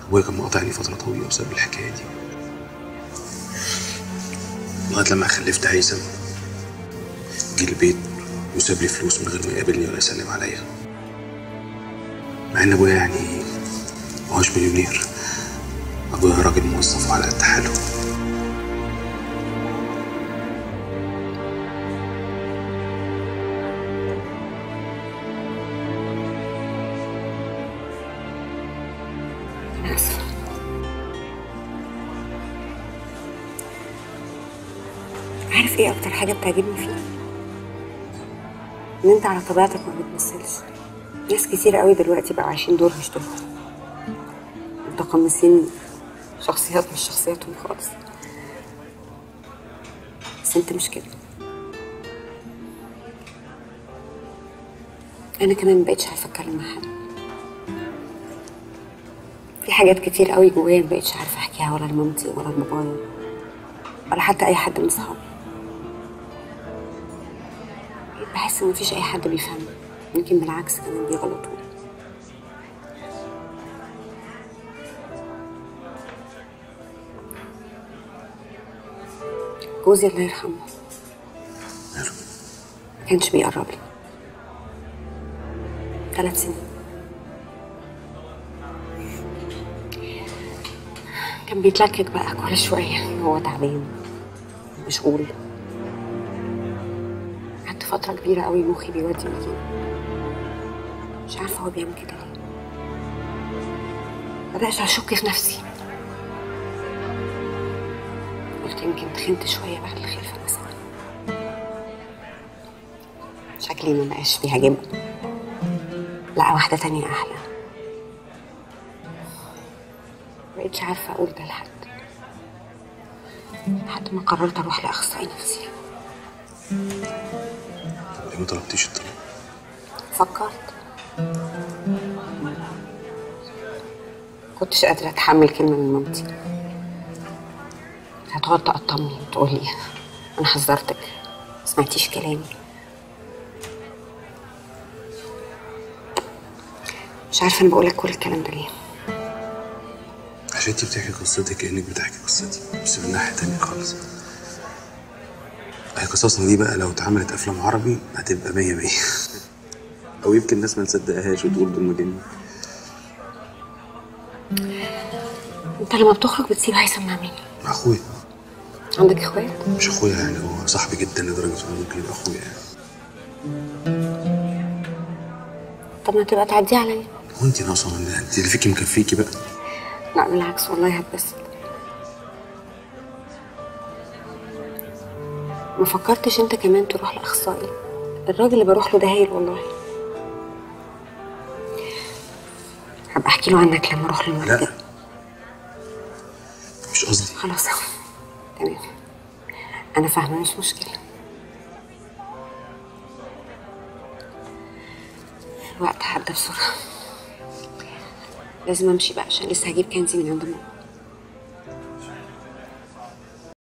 ابويا كان مقاطعني فتره طويله بسبب الحكايه دي لغايه لما خلفت هيثم جه البيت وساب لي فلوس من غير ما يقابلني ولا يسلم عليا مع ان ابويا يعني ما هوش مليونير ابويا راجل موظف وعلى قد حاله أنا آسفة عارف إيه أكتر حاجة بتعجبني فيك؟ إن أنت على طبيعتك ما بتمثلش ناس كتير قوي دلوقتي بقوا عايشين دور مش دورهم متقمصين شخصيات مش شخصياتهم خالص بس أنت مش كده أنا كمان مبقتش عارفة أتكلم مع حد في حاجات كتير قوي جوايا مبقتش عارفة أحكيها ولا لمامتي ولا لبابايا ولا حتى أي حد من صحابي بقيت بحس إن مفيش أي حد بيفهمني يمكن بالعكس كمان بيغلطوا جوزي الله يرحمه ماله ما كانش بيقرب لي ثلاث سنين كان بيتلكك بقى كل شوية إن هو تعبان مشغول قعدت فترة كبيرة قوي مخي بيودي ويجي مش عارفة هو بيعمل كده ليه بدأت أشك في نفسي قلت يمكن تخنت شوية بعد الخلفة مثلا شكلي ما بقاش بيعجبه لقى واحدة تانية أحلى مبقتش عارفة أقول ده لحد لحد ما قررت أروح لأخصائي نفسي ليه ما طلبتيش الطلاق فكرت كنتش قادرة أتحمل كلمة من مامتي هتقعد تقطمني وتقولي أنا حذرتك ما سمعتيش كلامي مش عارفة أنا بقولك كل الكلام ده ليه عشان انت بتحكي قصتك كانك بتحكي قصتي بس من ناحيه تانية خالص هي قصصنا دي بقى لو اتعملت افلام عربي هتبقى مية مية او يمكن الناس ما تصدقهاش وتقول دول مجانين أنت لما بتخرج بتسيب هيثم مع مين؟ مع اخويا عندك إخوات؟ مش اخويا يعني هو صاحبي جدا لدرجه انه ممكن يبقى اخويا يعني طب ما تبقى تعديه عليا هو انت ناقصه من انت اللي فيكي مكفيكي بقى لا بالعكس والله هتبسط ما فكرتش انت كمان تروح لاخصائي الراجل اللي بروح له ده هايل والله هبقى احكي له عنك لما اروح له المرة لا الجاية. مش قصدي خلاص تمام انا فاهمه مش مشكله الوقت عدى بسرعه لازم امشي بقى عشان لسه هجيب كنزي من عند ماما